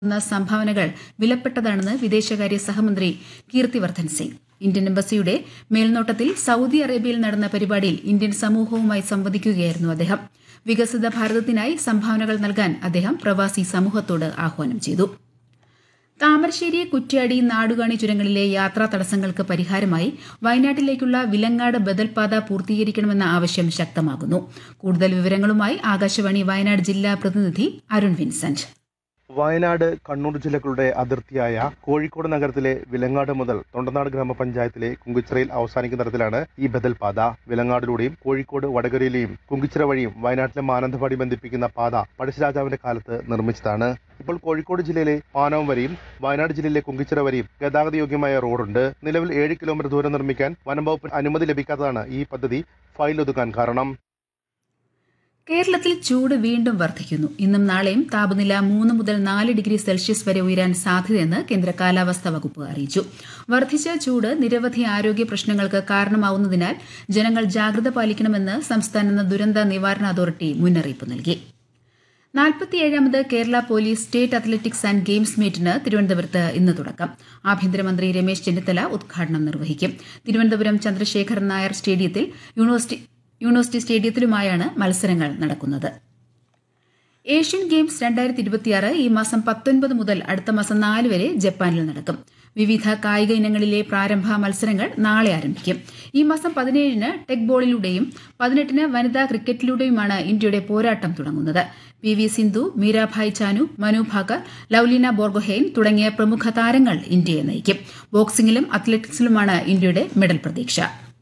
ന്ന സംഭാവനകൾ വിലപ്പെട്ടതാണെന്ന് വിദേശകാര്യ സഹമന്ത്രി കീർത്തിവർദ്ധൻ സിംഗ് ഇന്ത്യൻ എംബസിയുടെ മേൽനോട്ടത്തിൽ സൌദി അറേബ്യയിൽ നടന്ന പരിപാടിയിൽ ഇന്ത്യൻ സമൂഹവുമായി സംവദിക്കുകയായിരുന്നു അദ്ദേഹം വികസിത ഭാരതത്തിനായി സംഭാവനകൾ നൽകാൻ അദ്ദേഹം പ്രവാസി സമൂഹത്തോട് ആഹ്വാനം ചെയ്തു താമരശ്ശേരി കുറ്റ്യാടി നാടുകാണി ചുരങ്ങളിലെ യാത്രാ തടസ്സങ്ങൾക്ക് പരിഹാരമായി വയനാട്ടിലേക്കുള്ള വിലങ്ങാട് ബദൽപാത പൂർത്തീകരിക്കണമെന്ന ആവശ്യം ശക്തമാകുന്നു കൂടുതൽ വിവരങ്ങളുമായി ആകാശവാണി വയനാട് ജില്ലാ പ്രതിനിധി അരുൺ വിൻസെന്റ് വയനാട് കണ്ണൂർ ജില്ലകളുടെ അതിർത്തിയായ കോഴിക്കോട് നഗരത്തിലെ വിലങ്ങാട് മുതൽ തൊണ്ടനാട് ഗ്രാമപഞ്ചായത്തിലെ കുങ്കിച്ചിറയിൽ അവസാനിക്കുന്ന തരത്തിലാണ് ഈ ബദൽ പാത വിലങ്ങാടിലൂടെയും കോഴിക്കോട് വടകരയിലെയും കുങ്കിച്ചിറ വഴിയും വയനാട്ടിലെ മാനന്തവാടി ബന്ധിപ്പിക്കുന്ന പാത പഴശ്ശിരാജാവിന്റെ കാലത്ത് നിർമ്മിച്ചതാണ് ഇപ്പോൾ കോഴിക്കോട് ജില്ലയിലെ പാനവം വരെയും വയനാട് ജില്ലയിലെ കുങ്കിച്ചിറ വരെയും ഗതാഗത യോഗ്യമായ റോഡുണ്ട് നിലവിൽ ഏഴ് കിലോമീറ്റർ ദൂരം നിർമ്മിക്കാൻ വനം വകുപ്പിന് അനുമതി ലഭിക്കാത്തതാണ് ഈ പദ്ധതി ഫയൽ ഒതുക്കാൻ കാരണം കേരളത്തിൽ ചൂട് വീണ്ടും വർദ്ധിക്കുന്നു ഇന്നും നാളെയും താപനില മൂന്ന് മുതൽ നാല് ഡിഗ്രി സെൽഷ്യസ് വരെ ഉയരാൻ സാധ്യതയെന്ന് കേന്ദ്ര കാലാവസ്ഥാ വകുപ്പ് അറിയിച്ചു വർദ്ധിച്ച ചൂട് നിരവധി ആരോഗ്യ പ്രശ്നങ്ങൾക്ക് കാരണമാവുന്നതിനാൽ ജനങ്ങൾ ജാഗ്രത പാലിക്കണമെന്ന് സംസ്ഥാന ദുരന്ത നിവാരണ അതോറിറ്റി മുന്നറിയിപ്പ് നൽകി നാൽപ്പത്തിയേഴാമത് Kerala police state athletics and games മീറ്റിന് തിരുവനന്തപുരത്ത് ഇന്ന് തുടക്കം ആഭ്യന്തരമന്ത്രി രമേശ് ചെന്നിത്തല ഉദ്ഘാടനം നിർവഹിക്കും തിരുവനന്തപുരം ചന്ദ്രശേഖരൻ നായർ സ്റ്റേഡിയത്തിൽ യൂണിവേഴ്സിറ്റി യൂണിവേഴ്സിറ്റി സ്റ്റേഡിയത്തിലുമായാണ് മത്സരങ്ങൾ നടക്കുന്നത് ഏഷ്യൻ ഗെയിംസ് രണ്ടായിരത്തി ഇരുപത്തിയാറ് ഈ മാസം പത്തൊൻപത് മുതൽ അടുത്ത മാസം നാല് വരെ ജപ്പാനിൽ നടക്കും വിവിധ കായിക ഇനങ്ങളിലെ പ്രാരംഭ മത്സരങ്ങൾ നാളെ ആരംഭിക്കും ഈ മാസം പതിനേഴിന് ടെക് ബോളിലൂടെയും പതിനെട്ടിന് വനിതാ ക്രിക്കറ്റിലൂടെയുമാണ് ഇന്ത്യയുടെ പോരാട്ടം തുടങ്ങുന്നത് പി വി സിന്ധു മീരാഭായ് ചാനു മനു ഭാക്കർ ലൌലിന ബോർഗോഹെയ്ൻ തുടങ്ങിയ പ്രമുഖ താരങ്ങൾ ഇന്ത്യയെ നയിക്കും ബോക്സിംഗിലും അത്ലറ്റിക്സിലുമാണ് ഇന്ത്യയുടെ മെഡൽ പ്രതീക്ഷ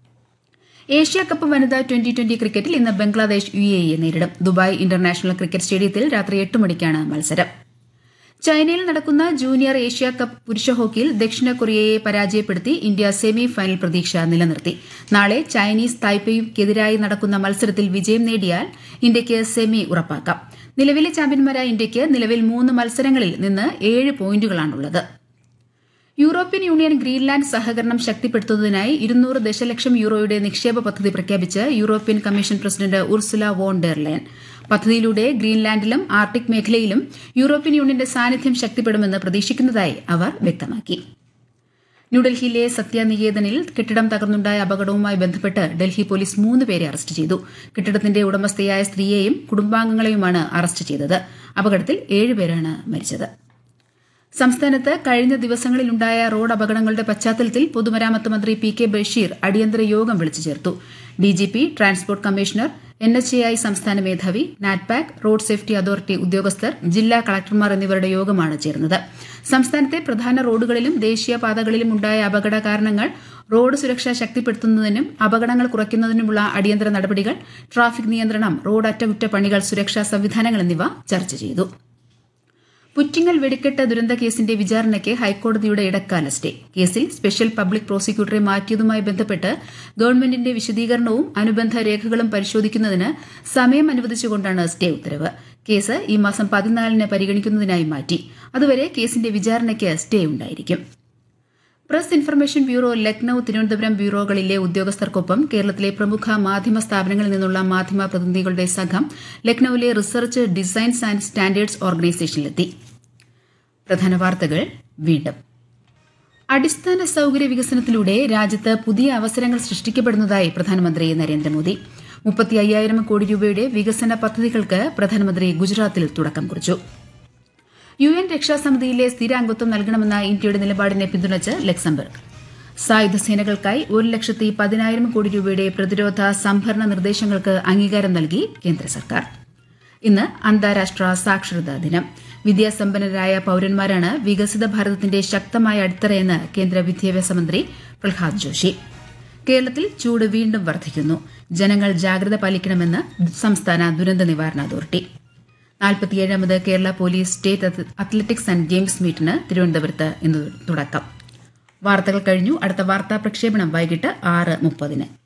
ഏഷ്യ കപ്പ് വനിതാ ട്വന്റി ട്വന്റി ക്രിക്കറ്റിൽ ഇന്ന് ബംഗ്ലാദേശ് യു എ നേരിടും ദുബായ് ഇന്റർനാഷണൽ ക്രിക്കറ്റ് സ്റ്റേഡിയത്തിൽ രാത്രി എട്ട് മണിക്കാണ് മത്സരം ചൈനയിൽ നടക്കുന്ന ജൂനിയർ ഏഷ്യ കപ്പ് പുരുഷ ഹോക്കിയിൽ ദക്ഷിണ കൊറിയയെ പരാജയപ്പെടുത്തി ഇന്ത്യ സെമി ഫൈനൽ പ്രതീക്ഷ നിലനിർത്തി നാളെ ചൈനീസ് തായ്പേയ്ക്കെതിരായി നടക്കുന്ന മത്സരത്തിൽ വിജയം നേടിയാൽ ഇന്ത്യയ്ക്ക് സെമി ഉറപ്പാക്കാം നിലവിലെ ചാമ്പ്യന്മാരായ ഇന്ത്യയ്ക്ക് നിലവിൽ മൂന്ന് മത്സരങ്ങളിൽ നിന്ന് ഏഴ് പോയിന്റുകളാണുള്ളത് യൂറോപ്യൻ യൂണിയൻ ഗ്രീൻലാൻഡ് സഹകരണം ശക്തിപ്പെടുത്തുന്നതിനായി ഇരുന്നൂറ് ദശലക്ഷം യൂറോയുടെ നിക്ഷേപ പദ്ധതി പ്രഖ്യാപിച്ച് European commission president Ursula von der Leyen പദ്ധതിയിലൂടെ ഗ്രീൻലാൻഡിലും ആർട്ടിക് മേഖലയിലും യൂറോപ്യൻ യൂണിയന്റെ സാന്നിധ്യം ശക്തിപ്പെടുമെന്ന് പ്രതീക്ഷിക്കുന്നതായി അവർ വ്യക്തമാക്കി ന്യൂഡൽഹിയിലെ സത്യാനികേതനിൽ കെട്ടിടം തകർന്നുണ്ടായ അപകടവുമായി ബന്ധപ്പെട്ട് ഡൽഹി പോലീസ് മൂന്ന് പേരെ അറസ്റ്റ് ചെയ്തു കെട്ടിടത്തിന്റെ ഉടമസ്ഥയായ സ്ത്രീയെയും കുടുംബാംഗങ്ങളെയുമാണ് അറസ്റ്റ് ചെയ്തത് അപകടത്തിൽ ഏഴുപേരാണ് മരിച്ചത് സംസ്ഥാനത്ത് കഴിഞ്ഞ ദിവസങ്ങളിലുണ്ടായ റോഡ് അപകടങ്ങളുടെ പശ്ചാത്തലത്തിൽ പൊതുമരാമത്ത് മന്ത്രി പി കെ ബഷീർ അടിയന്തര യോഗം വിളിച്ചു ചേർത്തു DGP transport commissioner N H A I സംസ്ഥാന മേധാവി നാറ്റ്പാക് റോഡ് സേഫ്റ്റി അതോറിറ്റി ഉദ്യോഗസ്ഥർ ജില്ലാ കളക്ടർമാർ എന്നിവരുടെ യോഗമാണ് ചേർന്നത് സംസ്ഥാനത്തെ പ്രധാന റോഡുകളിലും ദേശീയപാതകളിലും ഉണ്ടായ അപകട കാരണങ്ങൾ റോഡ് സുരക്ഷ ശക്തിപ്പെടുത്തുന്നതിനും അപകടങ്ങൾ കുറയ്ക്കുന്നതിനുമുള്ള അടിയന്തര നടപടികൾ ട്രാഫിക് നിയന്ത്രണം റോഡ് അറ്റകുറ്റപ്പണികൾ സുരക്ഷാ സംവിധാനങ്ങൾ എന്നിവ ചർച്ച ചെയ്തു പുറ്റിങ്ങൽ വെടിക്കെട്ട് ദുരന്ത കേസിന്റെ വിചാരണയ്ക്ക് ഹൈക്കോടതിയുടെ ഇടക്കാല സ്റ്റേ കേസിൽ സ്പെഷ്യൽ പബ്ലിക് പ്രോസിക്യൂട്ടറെ മാറ്റിയതുമായി ബന്ധപ്പെട്ട് ഗവൺമെന്റിന്റെ വിശദീകരണവും അനുബന്ധ രേഖകളും പരിശോധിക്കുന്നതിന് സമയം അനുവദിച്ചുകൊണ്ടാണ് സ്റ്റേ ഉത്തരവ് കേസ് ഈ മാസം പതിനാലിന് പരിഗണിക്കുന്നതിനായി മാറ്റി അതുവരെ കേസിന്റെ വിചാരണയ്ക്ക് സ്റ്റേ ഉണ്ടായിരിക്കും press information bureau Lucknow Thiruvananthapuram ബ്യൂറോകളിലെ ഉദ്യോഗസ്ഥർക്കൊപ്പം കേരളത്തിലെ പ്രമുഖ മാധ്യമ സ്ഥാപനങ്ങളിൽ നിന്നുള്ള മാധ്യമ പ്രതിനിധികളുടെ സംഘം ലക്നൌവിലെ റിസർച്ച് ഡിസൈൻസ് ആൻഡ് സ്റ്റാൻഡേർഡ്സ് ഓർഗനൈസേഷനിലെത്തി പ്രധാന വാർത്തകൾ വീണ്ടും അടിസ്ഥാന സൌകര്യ വികസനത്തിലൂടെ രാജ്യത്ത് പുതിയ അവസരങ്ങൾ സൃഷ്ടിക്കപ്പെടുന്നതായി പ്രധാനമന്ത്രി നരേന്ദ്രമോദി മുപ്പത്തി അയ്യായിരം കോടി രൂപയുടെ വികസന പദ്ധതികൾക്ക് പ്രധാനമന്ത്രി ഗുജറാത്തിൽ തുടക്കം കുറിച്ചു യു എൻ രക്ഷാസമിതിയിലെ സ്ഥിരാംഗത്വം നൽകണമെന്ന ഇന്ത്യയുടെ നിലപാടിനെ പിന്തുണച്ച് ലക്സംബർഗ് സായുധ സേനകൾക്കായി ഒരു ലക്ഷത്തി പതിനായിരം കോടി രൂപയുടെ പ്രതിരോധ സംഭരണ നിർദ്ദേശങ്ങൾക്ക് അംഗീകാരം നൽകി കേന്ദ്ര സർക്കാർ ഇന്ന് അന്താരാഷ്ട്ര സാക്ഷരതാ ദിനം വിദ്യാസമ്പന്നരായ പൌരന്മാരാണ് വികസിത ഭാരതത്തിന്റെ ശക്തമായ അടിത്തറയെന്ന് കേന്ദ്ര വിദ്യാഭ്യാസ മന്ത്രി പ്രഹ്ലാദ് ജോഷി കേരളത്തിൽ ചൂട് വീണ്ടും വർദ്ധിക്കുന്നു ജനങ്ങൾ ജാഗ്രത പാലിക്കണമെന്ന് സംസ്ഥാന ദുരന്ത നിവാരണ അതോറിറ്റി നാൽപ്പത്തിയേഴാമത് Kerala police state athletics and games മീറ്റിന് തിരുവനന്തപുരത്ത് ഇന്ന് തുടക്കം വാർത്തകൾ കഴിഞ്ഞു അടുത്ത വാർത്താ പ്രക്ഷേപണം വൈകിട്ട് ആറ് മുപ്പതിന്